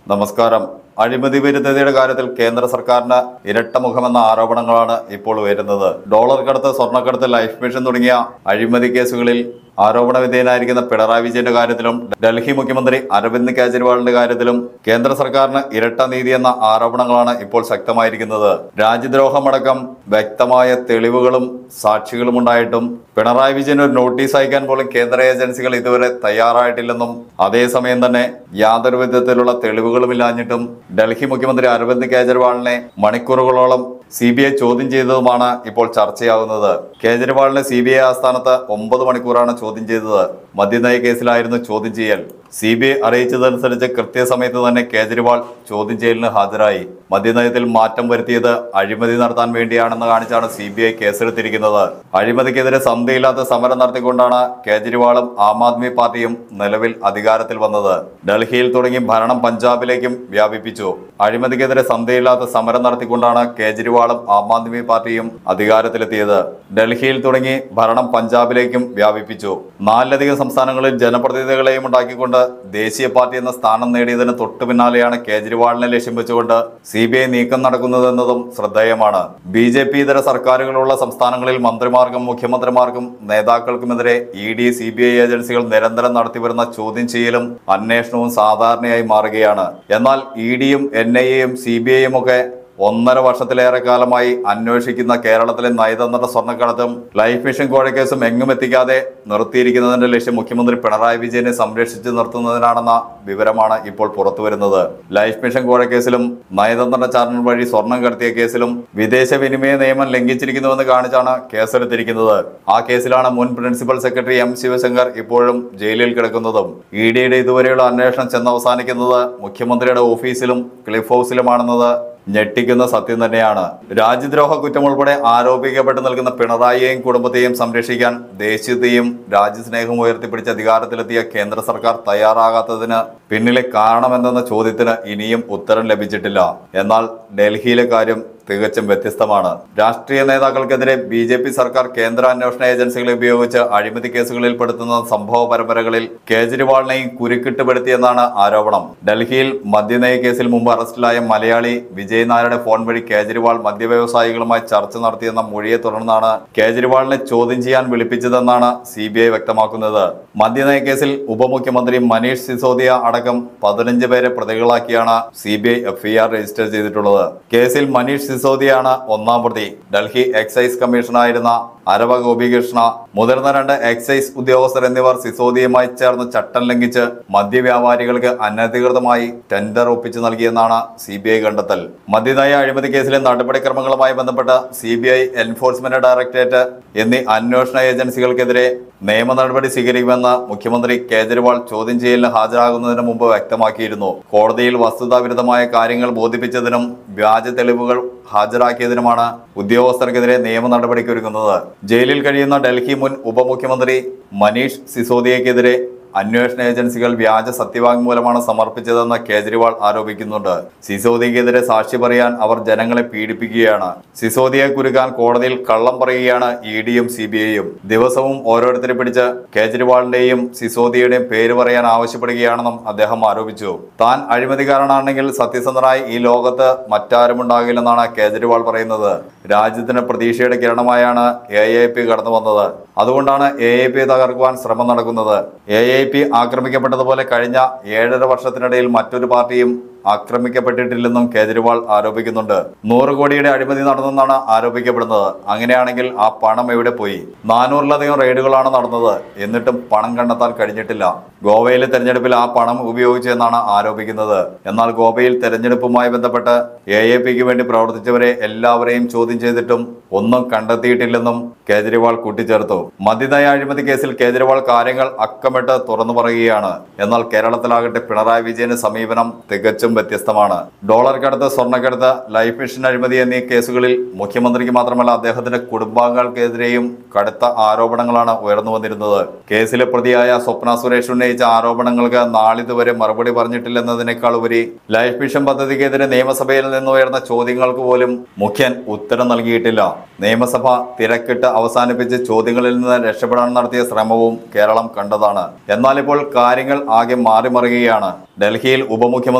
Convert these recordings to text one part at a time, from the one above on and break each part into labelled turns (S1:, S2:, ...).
S1: നമസ്കാരം അഴിമതി വിരുദ്ധതയുടെ കാര്യത്തിൽ കേന്ദ്ര സർക്കാരിന് ഇരട്ട മുഖമെന്ന ആരോപണങ്ങളാണ് ഇപ്പോൾ ഉയരുന്നത് ഡോളർ കടത്ത് സ്വർണ്ണക്കടത്ത് ലൈഫ് മിഷൻ തുടങ്ങിയ അഴിമതി കേസുകളിൽ ആരോപണ വിധേയനായിരിക്കുന്ന പിണറായി വിജയന്റെ കാര്യത്തിലും ഡൽഹി മുഖ്യമന്ത്രി അരവിന്ദ് കെജ്രിവാളിന്റെ കാര്യത്തിലും കേന്ദ്ര സർക്കാരിന് ഇരട്ട നീതി എന്ന ആരോപണങ്ങളാണ് ഇപ്പോൾ ശക്തമായിരിക്കുന്നത് രാജ്യദ്രോഹമടക്കം വ്യക്തമായ തെളിവുകളും സാക്ഷികളും ഉണ്ടായിട്ടും പിണറായി വിജയൻ ഒരു നോട്ടീസ് അയക്കാൻ പോലും കേന്ദ്ര ഏജൻസികൾ ഇതുവരെ തയ്യാറായിട്ടില്ലെന്നും അതേസമയം തന്നെ യാതൊരു വിധത്തിലുള്ള തെളിവുകളുമില്ലാഞ്ഞിട്ടും ഡൽഹി മുഖ്യമന്ത്രി അരവിന്ദ് കെജ്രിവാളിനെ മണിക്കൂറുകളോളം സി ബി ഐ ചോദ്യം ചെയ്തതുമാണ് ഇപ്പോൾ ചർച്ചയാകുന്നത് കേജ്രിവാളിനെ സി ബി ഐ ആസ്ഥാനത്ത് ഒമ്പത് മണിക്കൂറാണ് ചോദ്യം ചെയ്തത് മദ്യനയ കേസിലായിരുന്നു ചോദ്യം ചെയ്യൽ സി ബി ഐ അറിയിച്ചതനുസരിച്ച് കൃത്യസമയത്ത് തന്നെ കേജ്രിവാൾ ചോദ്യം ചെയ്യലിന് ഹാജരായി മദ്യനയത്തിൽ മാറ്റം വരുത്തിയത് അഴിമതി നടത്താൻ വേണ്ടിയാണെന്ന് കാണിച്ചാണ് സി ബി ഐ കേസെടുത്തിരിക്കുന്നത് അഴിമതിക്കെതിരെ സന്ധിയില്ലാത്ത സമരം നടത്തിക്കൊണ്ടാണ് കേജ്രിവാളും ആം ആദ്മി പാർട്ടിയും നിലവിൽ അധികാരത്തിൽ വന്നത് ഡൽഹിയിൽ തുടങ്ങി ഭരണം പഞ്ചാബിലേക്കും വ്യാപിപ്പിച്ചു അഴിമതിക്കെതിരെ സന്ധിയില്ലാത്ത സമരം നടത്തിക്കൊണ്ടാണ് കേജ്രിവാളും ആം ആദ്മി പാർട്ടിയും അധികാരത്തിലെത്തിയത് ഡൽഹിയിൽ തുടങ്ങി ഭരണം പഞ്ചാബിലേക്കും വ്യാപിപ്പിച്ചു നാലിലധികം സംസ്ഥാനങ്ങളിൽ ജനപ്രതിനിധികളെയും ഉണ്ടാക്കിക്കൊണ്ട് ദേശീയ പാർട്ടി എന്ന സ്ഥാനം നേടിയതിന് തൊട്ടു പിന്നാലെയാണ് കേജ്രിവാളിനെ ലക്ഷ്യം വെച്ചുകൊണ്ട് സി ബി ഐ നീക്കം നടക്കുന്നതെന്നതും ശ്രദ്ധേയമാണ് ബി ജെ പി ഇതര സർക്കാരുകളുള്ള സംസ്ഥാനങ്ങളിൽ മന്ത്രിമാർക്കും മുഖ്യമന്ത്രിമാർക്കും നേതാക്കൾക്കുമെതിരെ E D C B I ഏജൻസികൾ നിരന്തരം നടത്തിവരുന്ന ചോദ്യം ചെയ്യലും അന്വേഷണവും സാധാരണയായി മാറുകയാണ് എന്നാൽ ഇ ഡിയും എൻ ഐ എയും സി ബി ഐയും ഒക്കെ ഒന്നര വർഷത്തിലേറെ കാലമായി അന്വേഷിക്കുന്ന കേരളത്തിലെ നയതന്ത്ര സ്വർണ്ണക്കടത്തും ലൈഫ് മിഷൻ കോഴക്കേസും എങ്ങും എത്തിക്കാതെ നിർത്തിയിരിക്കുന്നതിന്റെ ലക്ഷ്യം മുഖ്യമന്ത്രി പിണറായി വിജയനെ സംരക്ഷിച്ചു നിർത്തുന്നതിനാണെന്ന വിവരമാണ് ഇപ്പോൾ പുറത്തുവരുന്നത് ലൈഫ് മിഷൻ കോഴക്കേസിലും നയതന്ത്ര ചാനൽ വഴി സ്വർണം കടത്തിയ കേസിലും വിദേശ വിനിമയ നിയമം ലംഘിച്ചിരിക്കുന്നുവെന്ന് കാണിച്ചാണ് കേസെടുത്തിരിക്കുന്നത് ആ കേസിലാണ് മുൻ പ്രിൻസിപ്പൽ സെക്രട്ടറി എം ശിവശങ്കർ ഇപ്പോഴും ജയിലിൽ കിടക്കുന്നതും ഇ ഡിയുടെ ഇതുവരെയുള്ള അന്വേഷണം ചെന്നവസാനിക്കുന്നത് മുഖ്യമന്ത്രിയുടെ ഓഫീസിലും ക്ലിഫ് ഹൗസിലുമാണെന്നത് ഞെട്ടിക്കുന്ന സത്യം തന്നെയാണ് രാജ്യദ്രോഹ കുറ്റം ഉൾപ്പെടെ ആരോപിക്കപ്പെട്ട് നിൽക്കുന്ന പിണറായിയെയും കുടുംബത്തെയും സംരക്ഷിക്കാൻ ദേശീയതയും രാജ്യസ്നേഹവും ഉയർത്തിപ്പിടിച്ച് അധികാരത്തിലെത്തിയ കേന്ദ്ര സർക്കാർ തയ്യാറാകാത്തതിന് പിന്നിലെ കാരണമെന്തെന്ന ചോദ്യത്തിന് ഇനിയും ഉത്തരം ലഭിച്ചിട്ടില്ല എന്നാൽ ഡൽഹിയിലെ കാര്യം തികച്ചും വ്യത്യസ്തമാണ് രാഷ്ട്രീയ നേതാക്കൾക്കെതിരെ ബി ജെ പി സർക്കാർ കേന്ദ്ര അന്വേഷണ ഏജൻസികളെ ഉപയോഗിച്ച് അഴിമതി കേസുകളിൽ പെടുത്തുന്ന സംഭവ പരമ്പരകളിൽ കേജ്രിവാളിനെയും കുരുക്കിട്ടുപെടുത്തിയെന്നാണ് ആരോപണം ഡൽഹിയിൽ മദ്യനയ കേസിൽ മുമ്പ് അറസ്റ്റിലായ മലയാളി വിജയ് നായരുടെ ഫോൺ വഴി കേജ്രിവാൾ മദ്യവ്യവസായികളുമായി ചർച്ച നടത്തിയെന്ന മൊഴിയെ തുടർന്നാണ് കേജ്രിവാളിനെ ചോദ്യം ചെയ്യാൻ വിളിപ്പിച്ചതെന്നാണ് സി ബി ഐ വ്യക്തമാക്കുന്നത് മദ്യനയ കേസിൽ ഉപമുഖ്യമന്ത്രി മനീഷ് സിസോദിയ അടക്കം പതിനഞ്ച് പേരെ പ്രതികളാക്കിയാണ് C B I FIR register ചെയ്തിട്ടുള്ളത് കേസിൽ മനീഷ് സിസോദിയാണ് ഒന്നാം പ്രതി ഡൽഹി എക്സൈസ് കമ്മീഷണറായിരുന്ന അരവ ഗോപികൃഷ്ണ മുതിർന്ന രണ്ട് എക്സൈസ് ഉദ്യോഗസ്ഥർ എന്നിവർ സിസോദിയുമായി ചേർന്ന് ചട്ടം ലംഘിച്ച് മദ്യവ്യാപാരികൾക്ക് അനധികൃതമായി ടെൻഡർ ഒപ്പിച്ചു നൽകിയെന്നാണ് സി ബി ഐ കണ്ടെത്തൽ മദ്യനയ അഴിമതി കേസിലെ നടപടിക്രമങ്ങളുമായി ബന്ധപ്പെട്ട് C B I enforcement directorate എന്നീ അന്വേഷണ ഏജൻസികൾക്കെതിരെ നിയമ നടപടി സ്വീകരിക്കുമെന്ന് മുഖ്യമന്ത്രി കേജ്രിവാൾ ചോദ്യം ചെയ്യലിന് ഹാജരാകുന്നതിന് മുമ്പ് വ്യക്തമാക്കിയിരുന്നു കോടതിയിൽ വസ്തുതാവിരുദ്ധമായ കാര്യങ്ങൾ ബോധിപ്പിച്ചതിനും വ്യാജ തെളിവുകൾ ഹാജരാക്കിയതിനുമാണ് ഉദ്യോഗസ്ഥർക്കെതിരെ നിയമ നടപടിക്കൊരുങ്ങുന്നത് ജയിലിൽ കഴിയുന്ന ഡൽഹി മുൻ ഉപമുഖ്യമന്ത്രി മനീഷ് സിസോദിയക്കെതിരെ അന്വേഷണ ഏജൻസികൾ വ്യാജ സത്യവാങ്മൂലമാണ് സമർപ്പിച്ചതെന്ന് കേജ്രിവാൾ ആരോപിക്കുന്നുണ്ട് സിസോദിയക്കെതിരെ സാക്ഷി പറയാൻ അവർ ജനങ്ങളെ പീഡിപ്പിക്കുകയാണ് സിസോദിയെ കുരുക്കാൻ കോടതിയിൽ കള്ളം പറയുകയാണ് ഇ ഡിയും സി ബി ഐയും ദിവസവും ഓരോരുത്തരെ പിടിച്ച് കേജ്രിവാളിന്റെയും സിസോദിയുടെയും പേര് പറയാൻ ആവശ്യപ്പെടുകയാണെന്നും അദ്ദേഹം ആരോപിച്ചു താൻ അഴിമതിക്കാരനാണെങ്കിൽ സത്യസന്ധനായി ഈ ലോകത്ത് മറ്റാരും ഉണ്ടാകില്ലെന്നാണ് കേജ്രിവാൾ പറയുന്നത് രാജ്യത്തിന് പ്രതീക്ഷയുടെ കിരണമായാണ് എ എ പി കടന്നു വന്നത് അതുകൊണ്ടാണ് എ എ പി തകർക്കുവാൻ ശ്രമം നടക്കുന്നത് എ എ പി ആക്രമിക്കപ്പെട്ടതുപോലെ കഴിഞ്ഞ ഏഴര വർഷത്തിനിടയിൽ മറ്റൊരു പാർട്ടിയും ആക്രമിക്കപ്പെട്ടിട്ടില്ലെന്നും കേജ്രിവാൾ ആരോപിക്കുന്നുണ്ട് നൂറ് കോടിയുടെ അഴിമതി നടന്നെന്നാണ് ആരോപിക്കപ്പെടുന്നത് അങ്ങനെയാണെങ്കിൽ ആ പണം എവിടെ പോയി നാനൂറിലധികം റെയ്ഡുകളാണ് നടന്നത് എന്നിട്ടും പണം കണ്ടെത്താൻ കഴിഞ്ഞിട്ടില്ല ഗോവയിലെ തെരഞ്ഞെടുപ്പിൽ ആ പണം ഉപയോഗിച്ചു എന്നാണ് ആരോപിക്കുന്നത് എന്നാൽ ഗോവയിൽ തെരഞ്ഞെടുപ്പുമായി ബന്ധപ്പെട്ട് എ എ പിക്ക് വേണ്ടി പ്രവർത്തിച്ചവരെ എല്ലാവരെയും ചോദ്യം ചെയ്തിട്ടും ഒന്നും കണ്ടെത്തിയിട്ടില്ലെന്നും കേജ്രിവാൾ കൂട്ടിച്ചേർത്തു മദ്യനയ അഴിമതി കേസിൽ കേജ്രിവാൾ കാര്യങ്ങൾ അക്കമിട്ട് തുറന്നു പറയുകയാണ് എന്നാൽ കേരളത്തിലാകട്ടെ പിണറായി വിജയന്റെ സമീപനം തികച്ചും വ്യത്യസ്തമാണ് ഡോളർ കടത്ത് സ്വർണ്ണക്കടത്ത് ലൈഫ് മിഷൻ അഴിമതി എന്നീ കേസുകളിൽ മുഖ്യമന്ത്രിക്ക് മാത്രമല്ല അദ്ദേഹത്തിന്റെ കുടുംബാംഗങ്ങൾക്കെതിരെയും കടുത്ത ആരോപണങ്ങളാണ് ഉയർന്നു വന്നിരുന്നത് കേസിലെ പ്രതിയായ സ്വപ്ന സുരേഷ് ഉന്നയിച്ച ആരോപണങ്ങൾക്ക് നാളിതുവരെ മറുപടി പറഞ്ഞിട്ടില്ലെന്നതിനേക്കാൾ ഉപരി ലൈഫ് മിഷൻ പദ്ധതിക്കെതിരെ നിയമസഭയിൽ നിന്ന് ഉയർന്ന ചോദ്യങ്ങൾക്ക് പോലും മുഖ്യൻ ഉത്തരം നൽകിയിട്ടില്ല നിയമസഭ തിരക്കിട്ട് അവസാനിപ്പിച്ച് ചോദ്യങ്ങളിൽ നിന്ന് രക്ഷപ്പെടാൻ നടത്തിയ ശ്രമവും കേരളം കണ്ടതാണ് എന്നാൽ ഇപ്പോൾ കാര്യങ്ങൾ ആകെ മാറിമറിയുകയാണ് ഡൽഹിയിൽ ഉപമുഖ്യമന്ത്രി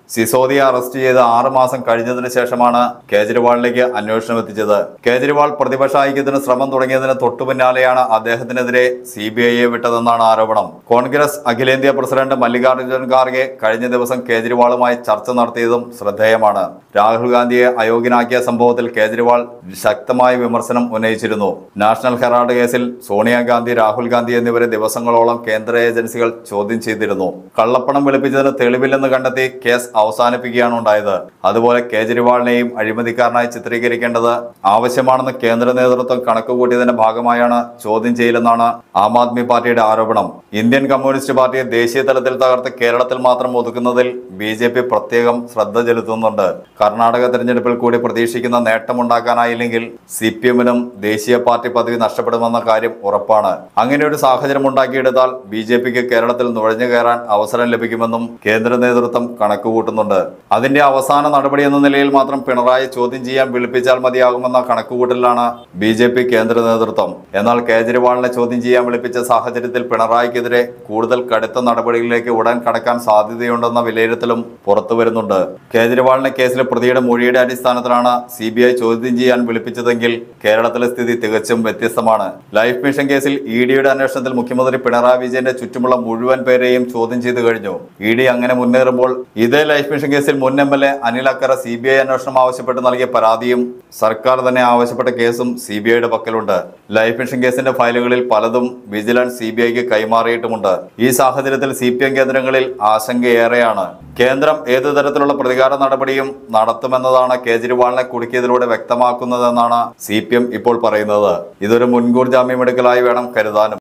S1: സിസോദിയെ അറസ്റ്റ് ചെയ്ത് ആറ് മാസം കഴിഞ്ഞതിന് ശേഷമാണ് കേജ്രിവാളിലേക്ക് അന്വേഷണം എത്തിച്ചത് കേജ്രിവാൾ പ്രതിപക്ഷ ഐക്യത്തിന് ശ്രമം തുടങ്ങിയതിന് തൊട്ടു പിന്നാലെയാണ് അദ്ദേഹത്തിനെതിരെ സി ബി ഐയെ വിട്ടതെന്നാണ് ആരോപണം കോൺഗ്രസ് അഖിലേന്ത്യാ പ്രസിഡന്റ് മല്ലികാർജ്ജുൻ ഖാർഗെ കഴിഞ്ഞ ദിവസം കേജ്രിവാളുമായി ചർച്ച നടത്തിയതും ശ്രദ്ധേയമാണ് രാഹുൽ ഗാന്ധിയെ അയോഗ്യനാക്കിയ സംഭവത്തിൽ കേജ്രിവാൾ ശക്തമായ വിമർശനം ഉന്നയിച്ചിരുന്നു നാഷണൽ ഹെറാൾഡ് കേസിൽ സോണിയാഗാന്ധി രാഹുൽ ഗാന്ധി എന്നിവരെ ദിവസങ്ങളോളം കേന്ദ്ര ഏജൻസികൾ ചോദ്യം ചെയ്തിരുന്നു കള്ളപ്പണം വെളുപ്പിച്ചതിന് തെളിവില്ലെന്ന് കണ്ടെത്തി കേസ് അവസാനിപ്പിക്കുകയാണ് ഉണ്ടായത് അതുപോലെ കേജ്രിവാളിനെയും അഴിമതിക്കാരനായി ചിത്രീകരിക്കേണ്ടത് ആവശ്യമാണെന്ന് കേന്ദ്ര നേതൃത്വം കണക്കുകൂട്ടിയതിന്റെ ഭാഗമായാണ് ചോദ്യം ചെയ്യലെന്നാണ് ആം ആദ്മി പാർട്ടിയുടെ ആരോപണം ഇന്ത്യൻ കമ്മ്യൂണിസ്റ്റ് പാർട്ടിയെ ദേശീയ തലത്തിൽ തകർത്ത് കേരളത്തിൽ മാത്രം ഒതുക്കുന്നതിൽ ബി ജെ പി പ്രത്യേകം ശ്രദ്ധ ചെലുത്തുന്നുണ്ട് കർണാടക തെരഞ്ഞെടുപ്പിൽ കൂടി പ്രതീക്ഷിക്കുന്ന നേട്ടമുണ്ടാക്കാനായില്ലെങ്കിൽ സി പി എമ്മിനും ദേശീയ പാർട്ടി പദവി നഷ്ടപ്പെടുമെന്ന കാര്യം ഉറപ്പാണ് അങ്ങനെ ഒരു സാഹചര്യം ഉണ്ടാക്കിയെടുത്താൽ ബി ജെ പിക്ക് കേരളത്തിൽ നുഴഞ്ഞു കയറാൻ അവസരം ലഭിക്കുമെന്നും കേന്ദ്ര നേതൃത്വം കണക്കുകൂട്ടുന്നുണ്ട് അതിന്റെ അവസാന നടപടി എന്ന നിലയിൽ മാത്രം പിണറായി ചോദ്യം ചെയ്യാൻ വിളിപ്പിച്ചാൽ മതിയാകുമെന്ന കണക്കുകൂട്ടലിലാണ് ബി ജെ പി കേന്ദ്ര നേതൃത്വം എന്നാൽ കേജ്രിവാളിനെ ചോദ്യം ചെയ്യാൻ വിളിപ്പിച്ച സാഹചര്യത്തിൽ പിണറായിക്കെതിരെ കൂടുതൽ കടുത്ത നടപടികളിലേക്ക് ഉടൻ കടക്കാൻ സാധ്യതയുണ്ടെന്ന വിലയിരുത്തലും പുറത്തു വരുന്നുണ്ട് കേജ്രിവാളിനെ കേസിലെ പ്രതിയുടെ മൊഴിയുടെ അടിസ്ഥാനത്തിലാണ് സി ബി ഐ ചോദ്യം ചെയ്യാൻ വിളിപ്പിച്ചതെങ്കിൽ കേരളത്തിലെ സ്ഥിതി തികച്ചും വ്യത്യസ്തമാണ് ലൈഫ് മിഷൻ കേസിൽ ഇ ഡിയുടെ അന്വേഷണത്തിൽ മുഖ്യമന്ത്രി പിണറായി വിജയന്റെ ചുറ്റുമുള്ള മുഴുവൻ പേരെയും ചോദ്യം ചെയ്തു കഴിഞ്ഞു ഇ ഡി അങ്ങനെ മുന്നേറുമ്പോൾ ഇതേ ലൈഫ് മിഷൻ കേസിൽ മുൻ M L A Anil Akkara C B I അന്വേഷണം ആവശ്യപ്പെട്ട് നൽകിയ പരാതിയും സർക്കാർ തന്നെ ആവശ്യപ്പെട്ട കേസും സി ബി ഐയുടെ പക്കലുണ്ട് ലൈഫ് മിഷൻ കേസിന്റെ ഫയലുകളിൽ പലതും വിജിലൻസ് സി ബി ഐക്ക് കൈമാറിയിട്ടുമുണ്ട് ഈ സാഹചര്യത്തിൽ സി പി എം കേന്ദ്രങ്ങളിൽ ആശങ്കയേറെയാണ് കേന്ദ്രം ഏതു തരത്തിലുള്ള പ്രതികാര നടപടിയും നടത്തുമെന്നതാണ് കേജ്രിവാളിനെ കുടുക്കിയതിലൂടെ വ്യക്തമാക്കുന്നതെന്നാണ് സി പി എം ഇപ്പോൾ പറയുന്നത് ഇതൊരു മുൻകൂർ ജാമ്യമെടുക്കലായി വേണം കരുതാനും